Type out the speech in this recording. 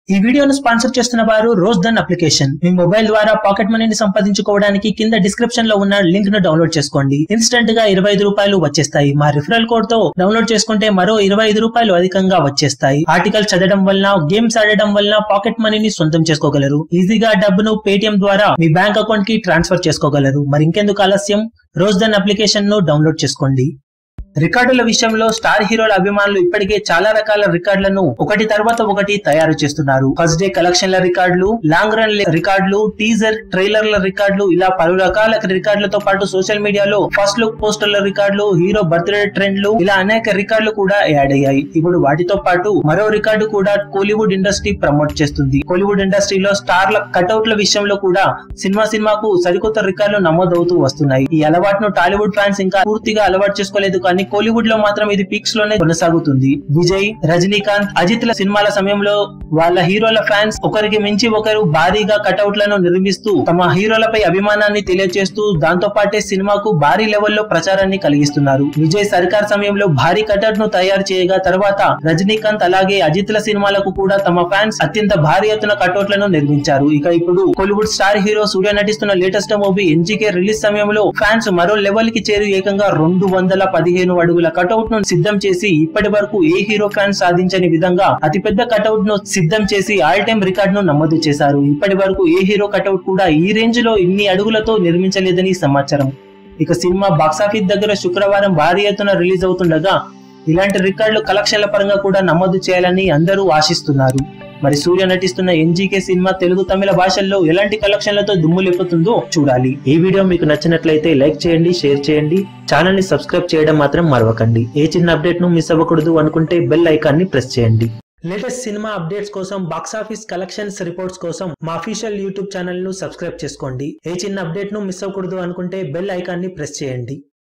ఈ వీడియోను స్పాన్సర్ చేస్తున్న వారు రోజ్ దన్ అప్లికేషన్ మీ మొబైల్ ద్వారా పాకెట్ మనీని సంపాదించుకోవడానికి కింద డిస్క్రిప్షన్ లో ఉన్న లింక్ ను డౌన్లోడ్ చేసుకోండి ఇన్స్టెంట్ గా ఇరవై ఐదు రూపాయలు వచ్చేస్తాయి మా రిఫరల్ కోడ్ తో డౌన్లోడ్ చేసుకుంటే మరో ఇరవై ఐదు రూపాయలు అధికంగా వచ్చేస్తాయి ఆర్టికల్ చదవడం వలన గేమ్స్ ఆడడం వలన పాకెట్ మనీని సొంతం చేసుకోగలరు ఈజీగా డబ్బును పేటిఎం ద్వారా మీ బ్యాంక్ అకౌంట్ కి ట్రాన్స్ఫర్ చేసుకోగలరు మరి ఇంకెందుకు ఆలస్యం రోజ్ దన్ అప్లికేషన్ ను డౌన్లోడ్ చేసుకోండి రికార్డుల విషయంలో స్టార్ హీరోల అభిమానులు ఇప్పటికే చాలా రకాల రికార్డులను ఒకటి తర్వాత ఒకటి తయారు చేస్తున్నారు ఫస్ట్ డే కలెక్షన్ల రికార్డులు లాంగ్ రన్ రికార్డులు టీజర్ ట్రైలర్ల రికార్డులు ఇలా పలు రకాల రికార్డులతో పాటు సోషల్ మీడియాలో ఫస్ట్ లుక్ పోస్టర్ల రికార్డులు హీరో బర్త్డే ట్రెండ్లు ఇలా అనేక రికార్డులు కూడా యాడ్ అయ్యాయి ఇప్పుడు వాటితో పాటు మరో రికార్డు కూడా కోలీవుడ్ ఇండస్ట్రీ ప్రమోట్ చేస్తుంది కోలీవుడ్ ఇండస్ట్రీలో స్టార్ల కటౌట్ల విషయంలో కూడా సినిమా సినిమాకు సరికొత్త రికార్డులు నమోదవుతూ వస్తున్నాయి ఈ అలవాటును టాలీవుడ్ ఫ్యాన్స్ ఇంకా పూర్తిగా అలవాటు చేసుకోలేదు కానీ కోలీవుడ్ లో మాత్రం ఇది పీక్స్ లోనే కొనసాగుతుంది విజయ్ రజనీకాంత్ అజిత్ ల సినిమాల సమయంలో వాళ్ళ హీరోల ఫ్యాన్స్ ఒకరికి మించి ఒకరు భారీగా కటౌట్లను నిర్మిస్తూ తమ హీరోలపై అభిమానాన్ని తెలియజేస్తూ దాంతో పాటే సినిమాకు భారీ లెవెల్లో ప్రచారాన్ని కలిగిస్తున్నారు విజయ్ సర్కార్ సమయంలో భారీ కటౌట్ ను తయారు చేయగా తర్వాత రజనీకాంత్ అలాగే అజిత్ ల సినిమాలకు కూడా తమ ఫ్యాన్స్ అత్యంత భారీ ఎత్తున కటౌట్లను నిర్మించారు ఇక ఇప్పుడు కోలీవుడ్ స్టార్ హీరో సూర్య నటిస్తున్న లేటెస్ట్ మూవీ ఎన్జికే రిలీజ్ సమయంలో ఫ్యాన్స్ మరో లెవెల్ కి చేరి ఏకంగా రెండు వందల పదిహేను అడుగుల కటౌట్ ను సిద్ధం చేసి ఇప్పటి వరకు ఏ హీరో ఫ్యాన్స్ సాధించని విధంగా అతిపెద్ద కటౌట్ ను సిద్ధం చేసి ఆల్ టైమ్ రికార్డ్ ను నమోదు చేశారు ఇప్పటి వరకు ఏ హీరో కటౌట్ కూడా ఈ రేంజ్ లో ఇన్ని అడుగులతో నిర్మించలేదని సమాచారం ఇక సినిమా బాక్సాఫీస్ దగ్గర శుక్రవారం భారీ ఎత్తున రిలీజ్ అవుతుండగా ఇలాంటి రికార్డులు కలెక్షన్ల పరంగా కూడా నమోదు చేయాలని అందరూ ఆశిస్తున్నారు మరి సూర్య నటిస్తున్న ఎన్జీకే సినిమా తెలుగు తమిళ భాషల్లో ఎలాంటి కలెక్షన్లతో దుమ్ము లేపుతుందో చూడాలి ఈ వీడియో మీకు నచ్చినట్లయితే లైక్ చేయండి షేర్ చేయండి ఛానల్ ని సబ్స్క్రైబ్ చేయడం మాత్రం మరవకండి ఏ చిన్న అప్డేట్ ను మిస్ అవ్వకూడదు అనుకుంటే బెల్ ఐకాన్ ని ప్రెస్ చేయండి లేటెస్ట్ సినిమా అప్డేట్స్ కోసం బాక్సాఫీస్ కలెక్షన్స్ రిపోర్ట్స్ కోసం మా అఫీషియల్ యూట్యూబ్ ఛానల్ ను సబ్స్క్రైబ్ చేసుకోండి ఏ చిన్న అప్డేట్ ను మిస్ అవ్వకూడదు అనుకుంటే బెల్ ఐకాన్ ని ప్రెస్ చేయండి